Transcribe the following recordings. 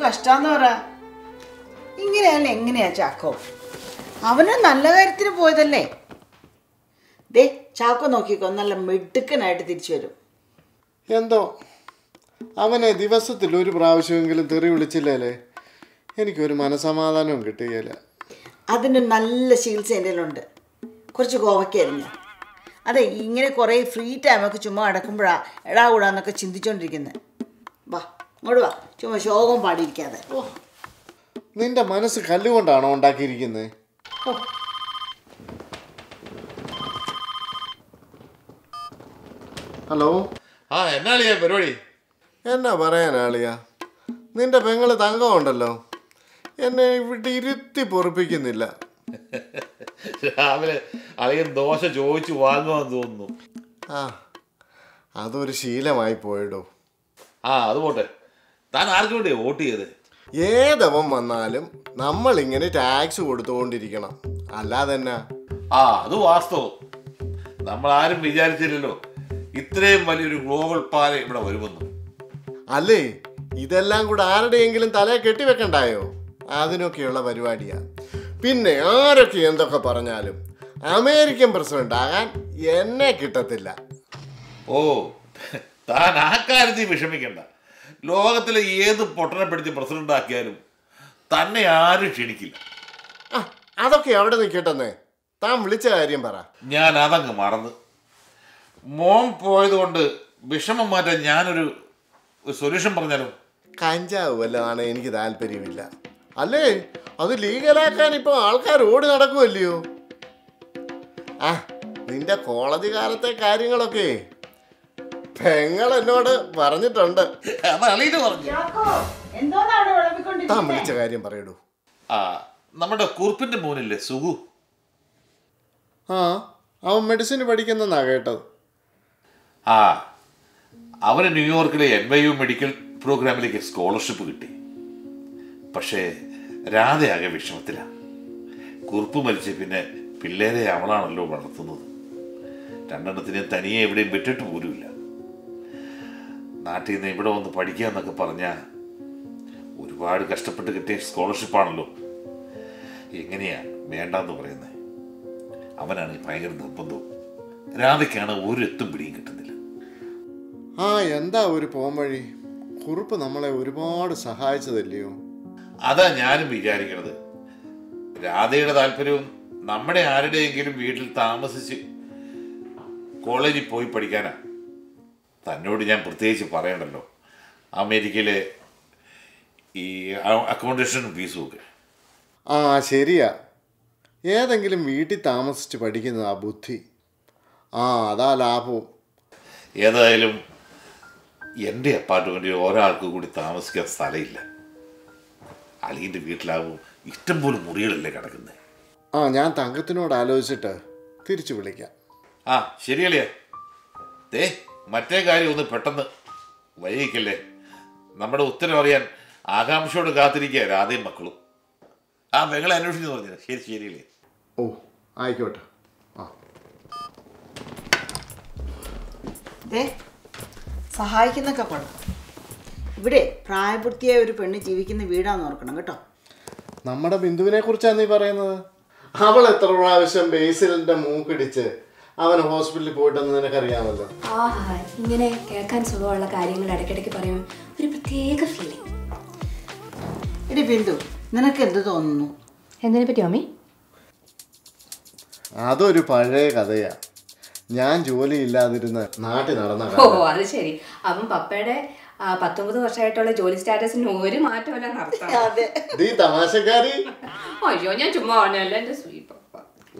കഷ്ടാന്ന് പറ ഇങ്ങനെയല്ല എങ്ങനെയാ ചാക്കോ അവന് നല്ല കാര്യത്തിന് പോയതല്ലേ ദേ ചാക്കോ നോക്കിക്കോ നല്ല മിടുക്കനായിട്ട് തിരിച്ചു വരും എന്തോ അവനെ ദിവസത്തിൽ ഒരു പ്രാവശ്യമെങ്കിലും തെറി വിളിച്ചില്ലേലേ എനിക്കൊരു മനസമാധാനവും കിട്ടുകയില്ല അതിന് നല്ല ചികിത്സ എൻ്റെ കയ്യിലുണ്ട് കുറച്ച് കോവയ്ക്കായിരുന്നു അതെ ഇങ്ങനെ കുറേ ഫ്രീ ടൈമൊക്കെ ചുമ്മാ അടക്കുമ്പോഴാ എടാ കൂടാന്നൊക്കെ ചിന്തിച്ചോണ്ടിരിക്കുന്നത് വാ ഇങ്ങോട്ട് വാ ചുമ്മാ ശോകം പാടിയിരിക്കാതെ ഓ നിന്റെ മനസ്സ് കല്ലുകൊണ്ടാണോ ഉണ്ടാക്കിയിരിക്കുന്നത് ഹലോ ആ എന്നാളിയാ പരിപാടി എന്നാ പറയാനാളിയാ നിന്റെ പെങ്ങള് തങ്കമുണ്ടല്ലോ എന്നെ ഇവിടെ ഇരുത്തി പൊറപ്പിക്കുന്നില്ല രാവിലെ അളിയൻ ദോശ ചോദിച്ചു വാങ്ങുമെന്ന് തോന്നുന്നു ആ അതൊരു ശീലമായി പോയിടോ ആ അത് പോട്ടെ താൻ ആർക്ക് വേണ്ടിയാ വോട്ട് ചെയ്ത് ഏതവൻ വന്നാലും നമ്മളിങ്ങനെ ടാക്സ് കൊടുത്തുകൊണ്ടിരിക്കണം അല്ലാതെ എന്നാ ആ അത് വാസ്തവം നമ്മൾ ആരും വിചാരിച്ചില്ലല്ലോ ഇത്രയും വലിയൊരു ഗ്ലോബൽ പാല ഇവിടെ വരുമെന്ന് അല്ലേ ഇതെല്ലാം കൂടെ ആരുടെയെങ്കിലും തലയെ കെട്ടിവെക്കണ്ടായോ അതിനൊക്കെയുള്ള പരിപാടിയാ പിന്നെ ആരൊക്കെ എന്തൊക്കെ പറഞ്ഞാലും അമേരിക്കൻ പ്രസിഡന്റ് ആകാൻ എന്നെ കിട്ടത്തില്ല ഓ താൻ ആ കാര്യത്തിൽ വിഷമിക്കണ്ട ലോകത്തിലെ ഏത് പൊട്ടനെ പിടിച്ച് പ്രസിഡന്റ് ആക്കിയാലും തന്നെ ആരും ക്ഷണിക്കില്ല ആ അതൊക്കെ അവിടെ നിൽക്കട്ടെന്നേ താൻ വിളിച്ച കാര്യം പറ ഞാൻ അതങ്ങ് മറന്ന് മോൻ പോയതുകൊണ്ട് വിഷമം മാറ്റാൻ ഞാനൊരു സൊല്യൂഷൻ പറഞ്ഞാലോ കഞ്ചാവ് വല്ലതാണ് എനിക്ക് താല്പര്യമില്ല അല്ലേ അത് ലീഗലാക്കാൻ ഇപ്പൊ ആൾക്കാർ ഓടി നടക്കുമല്ലയോ ആ നിന്റെ കോളേജ് കാലത്തെ കാര്യങ്ങളൊക്കെ പെങ്ങൾ എന്നോട് പറഞ്ഞിട്ടുണ്ട് അത് അളീന് പറഞ്ഞു താൻ വിളിച്ച കാര്യം പറയടൂ ആ നമ്മുടെ കുറുപ്പിന്റെ മോനില്ലേ സുഗു ആ അവൻ മെഡിസിൻ പഠിക്കുന്നെന്നാ കേട്ടത് ആ അവന് ന്യൂയോർക്കിലെ എൻ വൈ യു മെഡിക്കൽ പ്രോഗ്രാമിലേക്ക് സ്കോളർഷിപ്പ് കിട്ടി പക്ഷേ രാധയാകെ വിഷമത്തിലാണ് കുറുപ്പ് മരിച്ച പിന്നെ പിള്ളേരെ അവളാണല്ലോ വളർത്തുന്നത് രണ്ടെണ്ണത്തിനെ തനിയെ എവിടെയും വിട്ടിട്ട് പോലുമില്ല നാട്ടിൽ നിന്ന് ഇവിടെ വന്ന് പഠിക്കുക എന്നൊക്കെ പറഞ്ഞാൽ ഒരുപാട് കഷ്ടപ്പെട്ട് കിട്ടിയ സ്കോളർഷിപ്പാണല്ലോ എങ്ങനെയാ വേണ്ടാന്ന് പറയുന്നത് അവനാണ് ഭയങ്കര നിർബന്ധവും രാധയ്ക്കാണ് ഒരു എത്തും പിടിയും കിട്ടുന്നില്ല ആ എന്താ ഒരു പോംവഴി കുറുപ്പ് നമ്മളെ ഒരുപാട് സഹായിച്ചതല്ലയോ അതാ ഞാനും വിചാരിക്കണത് രാധയുടെ താല്പര്യവും നമ്മുടെ ആരുടെയെങ്കിലും വീട്ടിൽ താമസിച്ച് കോളേജിൽ പോയി പഠിക്കാനാ തന്നോട് ഞാൻ പ്രത്യേകിച്ച് പറയണ്ടല്ലോ അമേരിക്കയിലെ ഈ അക്കോമഡേഷനും ഫീസും ഒക്കെ ആ ശരിയാ ഏതെങ്കിലും വീട്ടിൽ താമസിച്ച് പഠിക്കുന്നതാ ബുദ്ധി ആ അതാ ലാഭവും ഏതായാലും എൻ്റെ അപ്പാർട്ട്മെൻറ്റിൽ ഒരാൾക്ക് കൂടി താമസിക്കാൻ സ്ഥലമില്ല അളിയൻ്റെ വീട്ടിലാവും ഇഷ്ടംപോലെ മുറികളല്ലേ കിടക്കുന്നത് ആ ഞാൻ തങ്കത്തിനോട് ആലോചിച്ചിട്ട് തിരിച്ചു വിളിക്കാം ആ ശരിയല്ലേ ദേ മറ്റേ കാര്യം ഒന്ന് പെട്ടെന്ന് വൈകിക്കല്ലേ നമ്മുടെ ഉത്തരം അറിയാൻ ആകാംക്ഷയോട് കാത്തിരിക്കുക രാധയും മക്കളും ആ പെങ്ങളെ അന്വേഷിച്ചു പറഞ്ഞു ശരി ശരിയല്ലേ ഓ ആയിക്കോട്ടെ ആ ദേ സഹായിക്കുന്നൊക്കെ കൊള്ളാം ഇവിടെ പ്രായപൂർത്തിയായ ഒരു പെണ്ണ് ജീവിക്കുന്ന വീടാന്ന് ഓർക്കണം കേട്ടോ നമ്മുടെ ബിന്ദുവിനെ കുറിച്ചാണ് നീ പറയുന്നത് അവൾ എത്ര പ്രാവശ്യം ബേസിലിന്റെ മൂക്കിടിച്ച് അവൻ ഹോസ്പിറ്റലിൽ പോയിട്ടെന്ന് നിനക്കറിയാമല്ലോ ആഹാ ഇങ്ങനെ കേൾക്കാൻ സുഖമുള്ള കാര്യങ്ങൾ ഇടയ്ക്കിടയ്ക്ക് പറയുമ്പോൾ ഒരു പ്രത്യേക ഫീലിംഗ് എടി ബിന്ദു നിനക്ക് എന്ത് തോന്നുന്നു എന്തിനെ പറ്റി മമ്മി അതൊരു പഴയ കഥയാ ഞാൻ ജോലി ഇല്ലാതിരുന്ന് നാട്ടിൽ നടന്ന ഓ കഥ അത് ശരി അപ്പം പപ്പയുടെ ആ, പത്തൊമ്പത് വർഷമായിട്ടുള്ള ജോലി സ്റ്റാറ്റസിന് ഒരു മാറ്റമല്ല നടത്താം അതെ നീ തമാശക്കാരി അയ്യോ ഞാൻ ചുമ്മാ പറഞ്ഞല്ല എൻ്റെ സ്വീ പപ്പ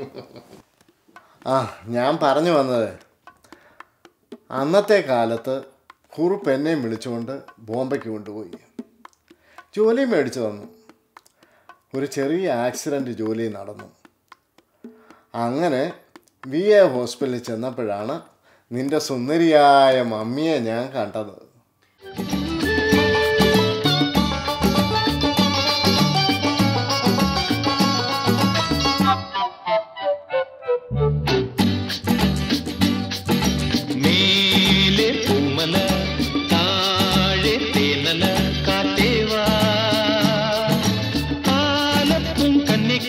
ആ ഞാൻ പറഞ്ഞു വന്നത് അന്നത്തെ കാലത്ത് കുറുപ്പ് എന്നെയും വിളിച്ചുകൊണ്ട് ബോംബെക്ക് കൊണ്ടുപോയി ജോലി മേടിച്ചു തന്നു ഒരു ചെറിയ ആക്സിഡൻറ്റ് ജോലി നടന്നു അങ്ങനെ വി എ ഹോസ്പിറ്റലിൽ ചെന്നപ്പോഴാണ് നിന്റെ സുന്ദരിയായ മമ്മിയെ ഞാൻ കണ്ടത് മേലെ പൂമല താഴെ തേനല കാറ്റേവാ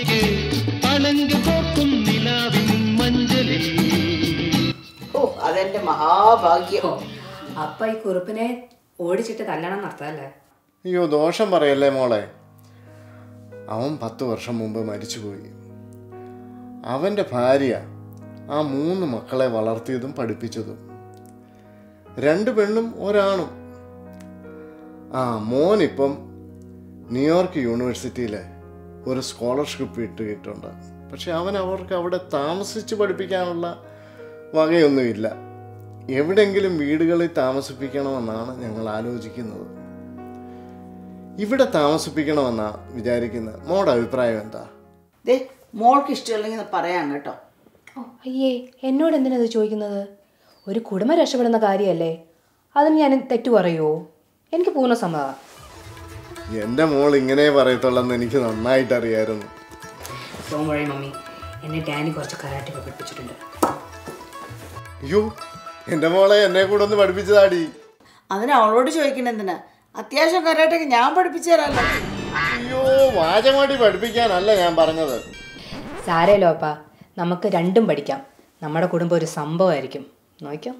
എനിക്ക് പണങ്ക് പോക്കും നിലാവിൻ മഞ്ചലിൽ ഓ അതെന്റെ മഹാഭാഗ്യം ഓ അപ്പൊ ഈ കുറുപ്പിനെ ഓടിച്ചിട്ട് തല്ലണം നടത്തല്ലേ അയ്യോ ദോഷം പറയല്ലേ മോളെ അവൻ പത്ത് വർഷം മുമ്പ് മരിച്ചുപോയി അവൻ്റെ ഭാര്യ ആ മൂന്ന് മക്കളെ വളർത്തിയതും പഠിപ്പിച്ചതും രണ്ട് പെണ്ണും ഒരാണും ആ മോനിപ്പം ന്യൂയോർക്ക് യൂണിവേഴ്സിറ്റിയിൽ ഒരു സ്കോളർഷിപ്പ് ഇട്ടിട്ടുണ്ട് പക്ഷെ അവൻ അവർക്ക് അവിടെ താമസിച്ച് പഠിപ്പിക്കാനുള്ള വകയൊന്നുമില്ല എവിടെങ്കിലും വീടുകളിൽ താമസിപ്പിക്കണമെന്നാണ് ഞങ്ങൾ ആലോചിക്കുന്നത് ഇവിടെ താമസിപ്പിക്കണമെന്നാ വിചാരിക്കുന്നത് മോടെ അഭിപ്രായം എന്താ ദേ മോൾക്ക് ഇഷ്ടമില്ലെങ്കിൽ പറയാം കേട്ടോ ഓ അയ്യേ എന്നോട് എന്തിനാ ഇത് ചോദിക്കുന്നത് ഒരു കുടുംബം രക്ഷപ്പെടുന്ന കാര്യമല്ലേ അതിന് ഞാൻ തെറ്റു പറയുമോ എനിക്ക് പൂർണ്ണ സമ്മതം എൻ്റെ മോൾ ഇങ്ങനെ പറയത്തുള്ളെന്ന് എനിക്ക് നന്നായിട്ട് അറിയായിരുന്നു ഡോൺ വഴി മമ്മി എന്നെ ഡാനി കുറച്ച് കരാട്ടൊക്കെ പഠിപ്പിച്ചിട്ടുണ്ട് അയ്യോ എൻ്റെ മോളെ എന്നെ കൂടെ ഒന്ന് പഠിപ്പിച്ചതാടി അതിന് അവളോട് ചോദിക്കണ എന്തിനാ അത്യാവശ്യം കരാട്ടൊക്കെ ഞാൻ പഠിപ്പിച്ചു തരാമല്ലോ അയ്യോ വാചമാടി പഠിപ്പിക്കാനല്ല ഞാൻ പറഞ്ഞത് സാരല്ലോ അപ്പ നമുക്ക് രണ്ടും പഠിക്കാം നമ്മുടെ കുടുംബം ഒരു സംഭവമായിരിക്കും നോക്കാം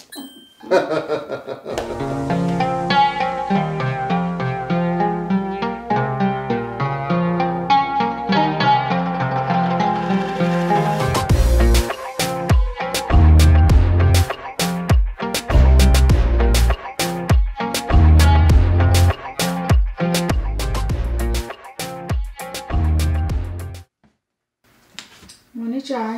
മോനെ ചായ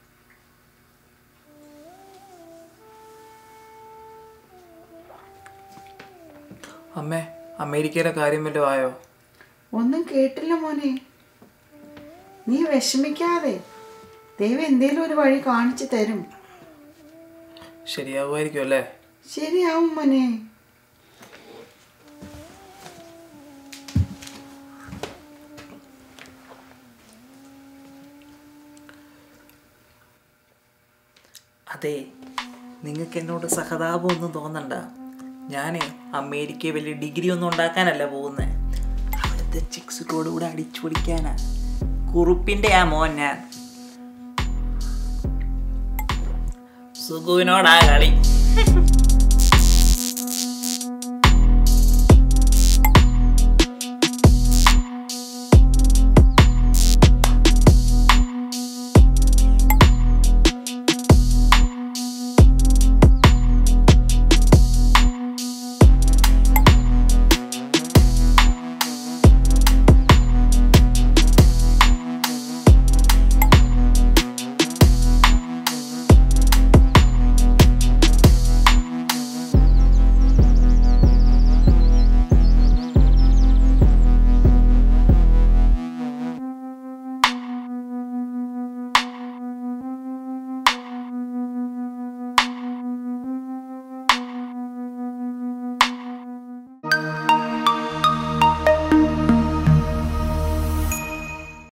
അമ്മേ അമേരിക്കയിലെ കാര്യം വല്ലതും ആയോ ഒന്നും കേട്ടില്ല മോനെ നീ വിഷമിക്കാതെ ദൈവം എന്തേലും ഒരു വഴി കാണിച്ചു തരും ശരിയാവുമായിരിക്കും അല്ലേ ശരിയാവും മോനെ അതെ നിങ്ങൾക്ക് എന്നോട് സഹതാപമൊന്നും തോന്നണ്ട ഞാൻ അമേരിക്കയിൽ വലിയ ഡിഗ്രി ഒന്നും ഉണ്ടാക്കാനല്ല പോകുന്നത് അവിടുത്തെ ചിക്സുകളോട് കൂടെ അടിച്ചു പൊളിക്കാനാ കുറുപ്പിൻ്റെ ആ മോൻ ഞാൻ സുഖുവിനോടാ കളി